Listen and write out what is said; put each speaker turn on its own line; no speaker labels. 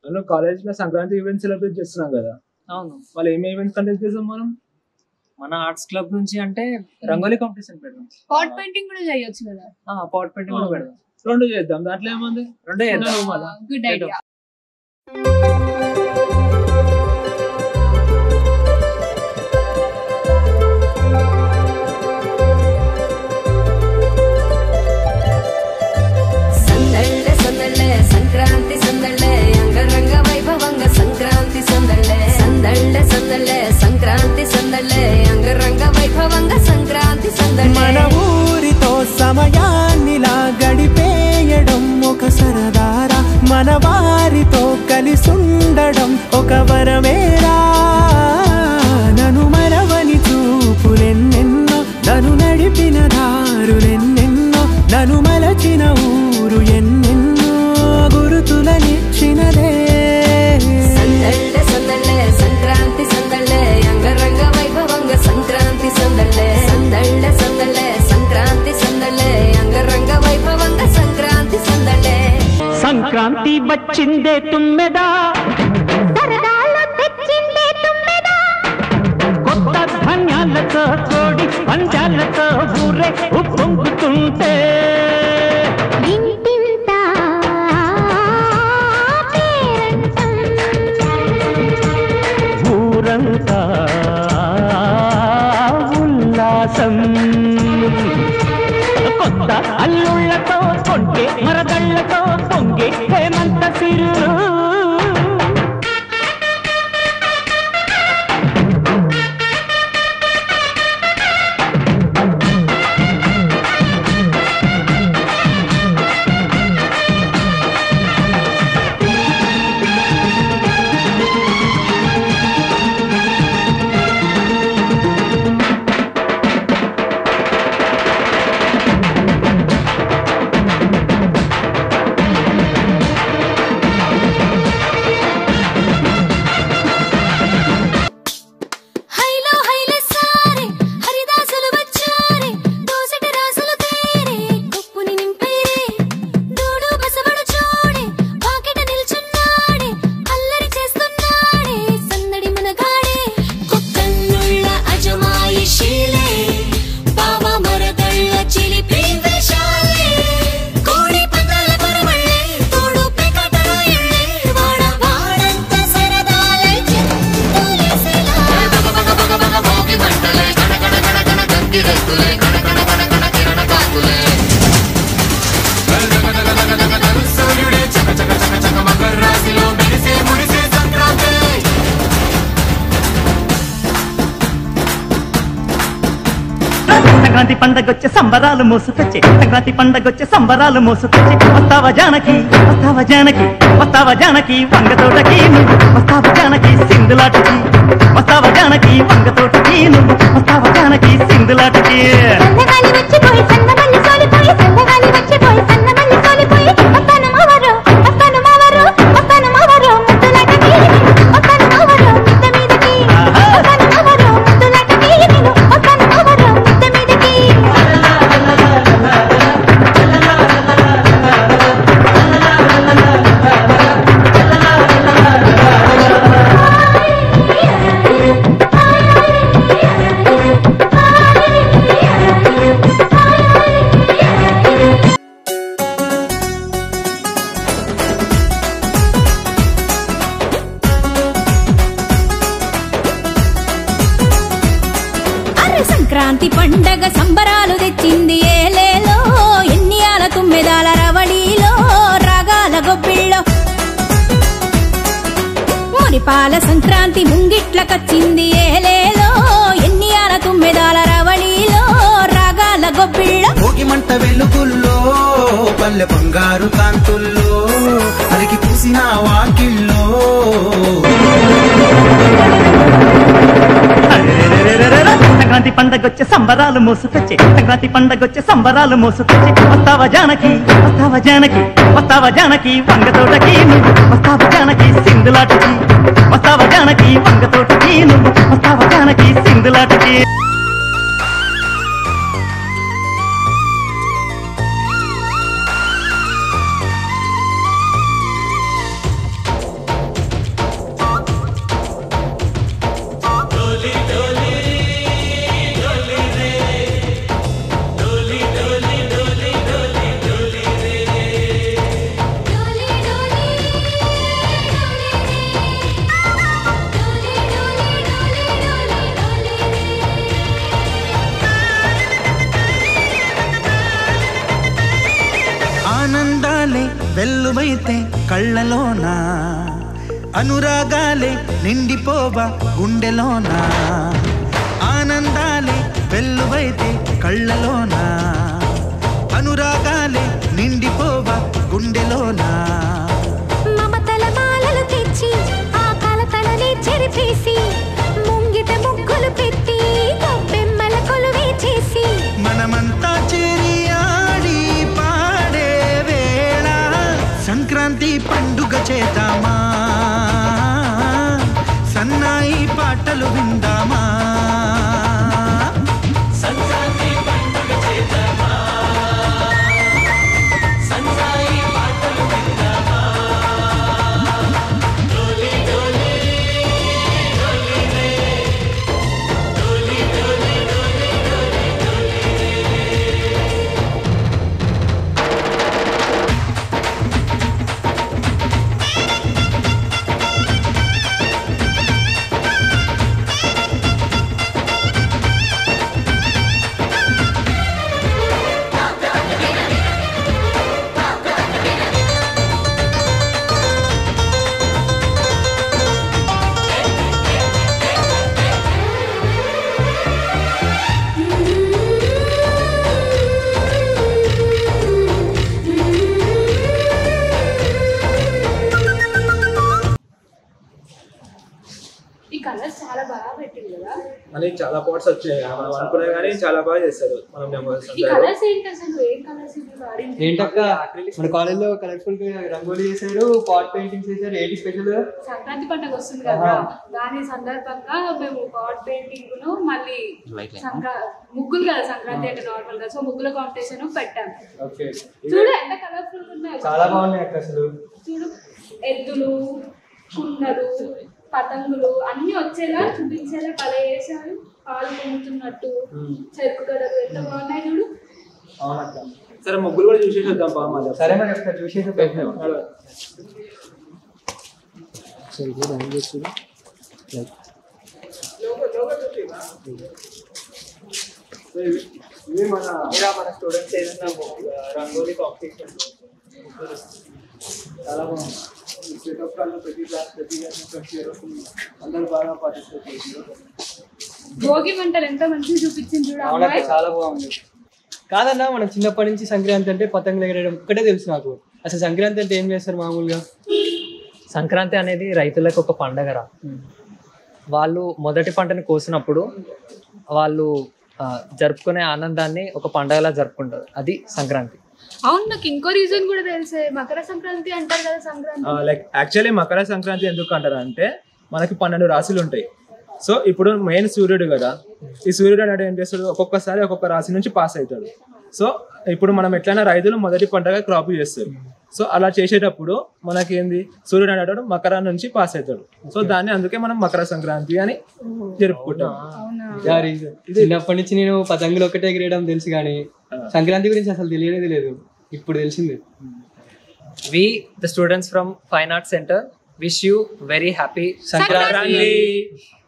మనం కాలేజ్ లో Sankranti event celebrate చేస్తున్నాం కదా
అవును
వాళ్ళు ఏమి ఈవెంట్ కండక్ట్ చేసాం మనం
మన ఆర్ట్స్ క్లబ్ నుంచి అంటే రంగోలీ కాంపిటీషన్ పెడదాం
పాట్ పెయింటింగ్ కూడా చేయొచ్చు కదా
పాట్ పెయింటింగ్ కూడా పెడదాం
రెండు చేద్దాం దాంట్లో ఏముంది
రెండే చేద్దాం
మళ్ళా.
గుడ్ ఐడియా
సందళ్ళ సందళ్ళ సంక్రాంతి సందళ్ళ అంగరంగ వైభవంగ సంక్రాంతి సందళ్ళ సందళ్ళ సందళ్ళ సంక్రాంతి సందళ్ళ అంగరంగ వైభవంగ సంక్రాంతి సందళ్ళ
మన ఊరితో సమయాన్నిలా గడిపేయడం ఒక సరదారా మన వారితో కలిసుండడం ఒక వరమేరా నను మరవని చూపులెన్నెన్నో నన్ను నడిపిన దారులెన్నెన్నో నన్ను మలచిన ఊరు ఎన్నెన్నో గురుతులనిచ్చినదే
సందళ్ళ సందళ్ళ సంక్రాంతి సందళ్ళ అంగరంగ వైభవంగ సంక్రాంతి సందళ్ళ సందళ్ళ సందళ్ళ సంక్రాంతి సందళ్ళ అంగరంగ వైభవంగ సంక్రాంతి సందళ్ళ
సంక్రాంతి వచ్చిందే తుమ్మెదా కొత్త ధాన్యాలతో కోడి పంచాలతో ఊరే ఉప్పొంగుతుంటే ఊరంతా ఉల్లాసం కొత్త అల్లుళ్ళతో కొంటే మరదళ్ళతో పొంగే హేమంత సిరు
హైలో హైలే సారే హరిదాసులు వచ్చారే దోసటి రాసులు తేరే కుప్పుని నింపేరే దూడు బసవడు చూడే పాకెట నిల్చున్నాడే అల్లరి చేస్తున్నాడే సందడి మునగాడే కుక్కన్నుళ్ళ అజమాయిషీలే బావ మరదళ్ళ చిలిపి వేషాలే కోడి పందాల పరమళ్ళే తోడు పెకటల ఇళ్ళే వాడ వాడంత సరదాలే చింతలేసేలా
సంక్రాంతి పండగొచ్చే సంబరాలు మోసుకొచ్చే సంక్రాంతి పండగొచ్చే సంబరాలు మోసుకొచ్చే వస్తావా జానకి వస్తావా జానకి వస్తావా జానకి వంగ తోటకి నువ్వు వస్తావా జానకి సింధులాటకి వస్తావా జానకి వంగ తోటకి నువ్వు వస్తావా జానకి సింధులాటకి
సన్నగాలి వచ్చిపోయి సన్నమల్లి సోలిపోయి సన్నగాలి వచ్చిపోయి సన్నమల్లి సోలిపోయి వస్తాను మావరు వస్తాను మావరు వస్తాను మావరు ముద్దులాటకి వస్తాను మావరు మిద్ద మీదకి వస్తాను మావరు ముద్దులాటకి నేను వస్తాను మావరు మిద్ద మీదకి
అరే సంక్రాంతి పండగ సంబరాలు తెచ్చింది ఏలేలో ఎన్నియాల తుమ్మెదాల రవళిలో రాగాల గొబ్బిళ్ళో మురిపాల సంక్రాంతి ముంగిట్లకొచ్చింది ఏలేలో ఎన్నియాల తుమ్మెదాల రవళిలో రాగాల గొబ్బిళ్ళో
భోగి మంట వెలుగుల్లో పల్లె బంగారు కాంతుల్లో అలికి పూసిన వాకిల్లో
సంక్రాంతి పండగొచ్చే సంబరాలు మోసుకొచ్చే సంక్రాంతి పండగొచ్చే సంబరాలు మోసుకొచ్చే వస్తావా జానకి వస్తావా జానకి వస్తావా జానకి వంగ తోటకి నువ్వు వస్తావా జానకి సింధులాటకి వస్తావా జానకి వంగ తోటకి నువ్వు వస్తావా జానకి సింధులాటకి
వెలువైతే కళ్ళలోనా అనురాగాలే నిండిపోవా గుండెలోనా ఆనందాలే వెల్లువైతే కళ్ళలోనా అనురాగాలే నిండిపోవా గుండెలోనా
మమతల మాలలు తెచ్చి ఆ కలతలని చెరిపేసి ముంగిట ముగ్గులు పెట్టి గొబ్బెమ్మల కొలువే చేసి
మనమంతా చేరి ఆడి పాడే వేళ సంక్రాంతి పండుగ చేద్దామా సన్నాయి పాటలు విందామా
ఈ కలర్స్ చాలా బాగా పెట్టింది కదా
మనకి చాలా పార్ట్స్ వచ్చాయి కదా, మనం అనుకునే కానీ చాలా బాగా చేస్తారు మనం members
ఈ
అందరూ.
కలర్స్ ఏంటి అసలు ఏం కలర్స్ ఇప్పుడు వాడింది
ఏంటక్క మన కాలేజ్ లో కలర్ఫుల్ రంగోలీ చేశారు పాట్ పెయింటింగ్స్ చేశారు ఏంటి స్పెషల్
సంక్రాంతి పండుగ వస్తుంది కదా దాని సందర్భంగా మేము పాట్ పెయింటింగ్ ను మళ్ళీ సంక్రా ముగ్గులు కదా సంక్రాంతి అంటే నార్మల్ గా సో ముగ్గుల కాంపిటీషన్ పెట్టాం
ఓకే
చూడు ఎంత కలర్ఫుల్ ఉన్నాయో
చాలా బాగున్నాయి అక్క అసలు
చూడు ఎద్దులు కుండలు పతంగులు అన్ని వచ్చేలా చూపించేలా కళ వేసారు పాలు పొంగుతున్నట్టు చెరుకు గడలు ఎంత బాగున్నాయి చూడు
అవునక్క
సరే ముగ్గురు కూడా చూసేసి వద్దాం పా మళ్ళీ
సరే మరి అక్క చూసేసి పెట్టినాం
సో ఇవి ఇవి మన ఇలా మన స్టూడెంట్స్ ఏదైనా రంగోలీ కాంపిటీషన్ చాలా బాగుంది స్టేట్ ఆఫ్ కాలేజ్ ప్రతి క్లాస్ ప్రతి ఇయర్ ఫస్ట్ ఇయర్ అందరూ బాగా పార్టిసిపేట్ చేశారు
భోగి మంటలు ఎంత మంచిగా చూపించింది చూడు
అవునక్క
అమ్మాయి
చాలా బాగుంది కాదన్నా మనం చిన్నప్పటి నుంచి సంక్రాంతి అంటే పతంగులు ఎగరేయడం ఒక్కటే తెలుసు నాకు అసలు సంక్రాంతి అంటే ఏం చేస్తారు మామూలుగా
సంక్రాంతి అనేది రైతులకు ఒక పండగరా వాళ్ళు మొదటి పంటని కోసినప్పుడు వాళ్ళు ఆ, జరుపుకునే ఆనందాన్ని ఒక పండగలా జరుపుకుంటారు అది సంక్రాంతి
అవును నాకు ఇంకో రీజన్ కూడా తెలిసే మకర సంక్రాంతి అంటారు కదా సంక్రాంతి
లైక్ యాక్చువల్లీ మకర సంక్రాంతి ఎందుకు అంటారు అంటే మనకి పన్నెండు రాశులు ఉంటాయి సో ఇప్పుడు మెయిన్ సూర్యుడు కదా ఈ సూర్యుడు అనేది ఏం చేస్తాడు ఒక్కొక్కసారి ఒక్కొక్క రాశి నుంచి పాస్ అవుతాడు సో ఇప్పుడు మనం ఎట్లయినా రైతులు మొదటి పంటగా క్రాప్ చేస్తారు సో అలా చేసేటప్పుడు మనకి ఏంది సూర్యుడు అనేవాడు మకర నుంచి పాస్ అవుతాడు సో దాన్ని అందుకే మనం మకర సంక్రాంతి అని జరుపుకుంటాం
అవునా
యా reason. చిన్నప్పటి నుంచి నేను పతంగులు ఒకటే ఎగరేయడం తెలుసు కానీ సంక్రాంతి గురించి అసలు తెలియనే లేదు ఇప్పుడు తెలిసింది
we the students from fine arts centre wish you very happy Sankranti